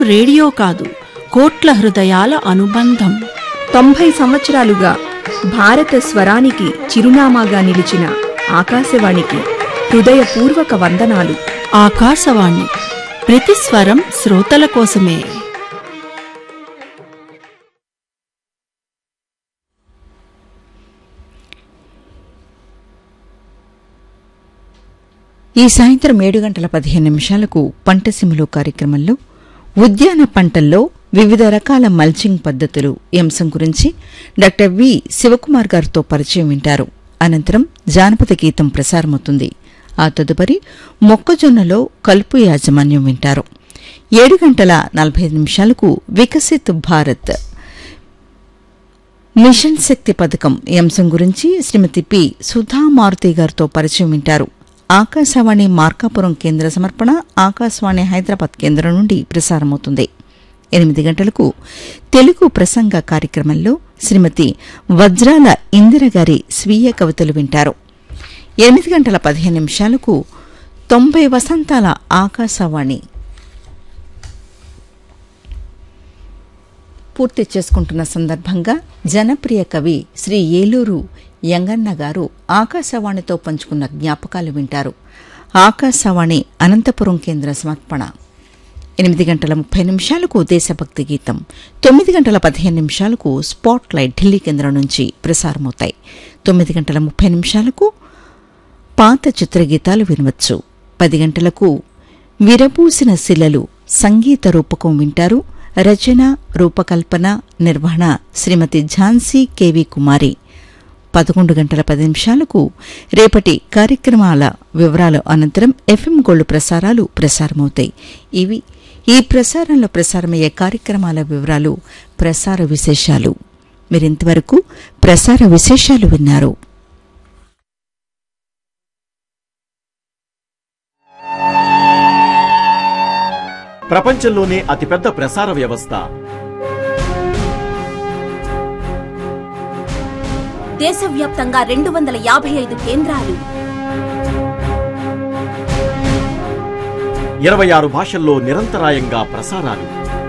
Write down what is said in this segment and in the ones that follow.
radio కాదు కోట్ల హృదయాల అనుబంధం తొంభై సంవత్సరాలుగా భారత స్వరానికి చిరునామాగా నిలిచిన ఆకాశవాణికి హృదయపూర్వక వందనాలు ఆకాశవాణి ప్రతి స్వరం శ్రోతల కోసమే ఈ సాయంత్రం ఏడు గంటల పదిహేను నిమిషాలకు పంటసీమలు కార్యక్రమంలో ఉద్యాన పంటల్లో వివిధ రకాల మల్చింగ్ పద్ధతులు ఈ అంశం గురించి డాక్టర్ వి శివకుమార్ గారితో పరిచయం వింటారు అనంతరం జానపద గీతం ప్రసారమవుతుంది ఆ తదుపరి మొక్కజొన్నలో కలుపు యాజమాన్యం వింటారు ఏడు గంటల నలభై ఐదు నిమిషాలకు వికసిత్ భారత్ మిషన్ శక్తి పథకం ఈ అంశం గురించి శ్రీమతి పి సుధా మారుతి గారితో పరిచయం వింటారు ఆకాశవాణి మార్కాపురం కేంద్ర సమర్పణ ఆకాశవాణి హైదరాబాద్ కేంద్రం నుండి ప్రసారమవుతుంది ఎనిమిది గంటలకు తెలుగు ప్రసంగ కార్యక్రమంలో శ్రీమతి వజ్రాల ఇందిర గారి స్వీయ కవితలు వింటారు ఎనిమిది గంటల పదిహేను నిమిషాలకు తొంభై వసంతాల ఆకాశవాణి పూర్తి చేసుకుంటున్న సందర్భంగా జనప్రియ కవి శ్రీ ఏలూరు యంగన్న గారు ఆకాశవాణితో పంచుకున్న జ్ఞాపకాలు వింటారు ఆకాశవాణి అనంతపురం కేంద్ర సమర్పణ ఎనిమిది గంటల ముప్పై నిమిషాలకు దేశభక్తి గీతం తొమ్మిది గంటల పదిహేను నిమిషాలకు స్పాట్ లైట్ ఢిల్లీ కేంద్రం నుంచి ప్రసారమవుతాయి తొమ్మిది గంటల ముప్పై నిమిషాలకు పాత చిత్రగీతాలు వినవచ్చు పది గంటలకు విరబూసిన శిలలు సంగీత రూపకం వింటారు రచన రూపకల్పన నిర్వహణ శ్రీమతి ఝాన్సీ కేవి కుమారి పదకొండు గంటల పది నిమిషాలకు రేపటి కార్యక్రమాల వివరాలు అనంతరం ఎఫ్ఎం గోల్డ్ ప్రసారాలు ప్రసారమవుతాయి ఇవి ఈ ప్రసారంలో ప్రసారమయ్యే కార్యక్రమాల వివరాలు ప్రసార విశేషాలు మీరింతవరకు ప్రసార విశేషాలు విన్నారు ప్రపంచంలోనే అతిపెద్ద ప్రసార వ్యవస్థ దేశవ్యాప్తంగా రెండు వందల యాభై ఐదు కేంద్రాలు ఇరవై ఆరు భాషల్లో నిరంతరాయంగా ప్రసారాలు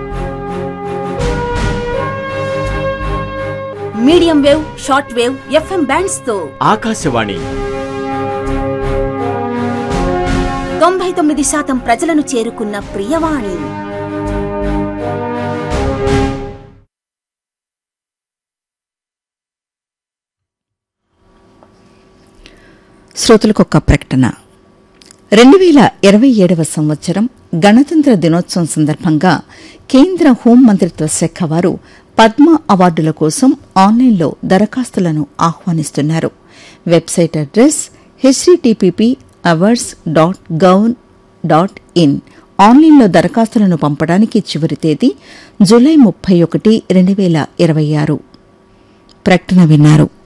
medium wave short wave FM bands తో ఆకాశవాణి తొంభై తొమ్మిది శాతం ప్రజలను చేరుకున్న ప్రియవాణి శ్రోతలకు ఒక ప్రకటన రెండు వేల ఇరవై ఏడవ సంవత్సరం గణతంత్ర దినోత్సవం సందర్భంగా కేంద్ర హోం మంత్రిత్వ శాఖ వారు పద్మ అవార్డుల కోసం ఆన్లైన్లో దరఖాస్తులను ఆహ్వానిస్తున్నారు website address HDTPP awards dot gov dot in ఆన్లైన్లో దరఖాస్తులను పంపడానికి చివరి తేదీ జూలై ముప్పై ఒకటి రెండు వేల ఇరవై ఆరు ప్రకటన విన్నారు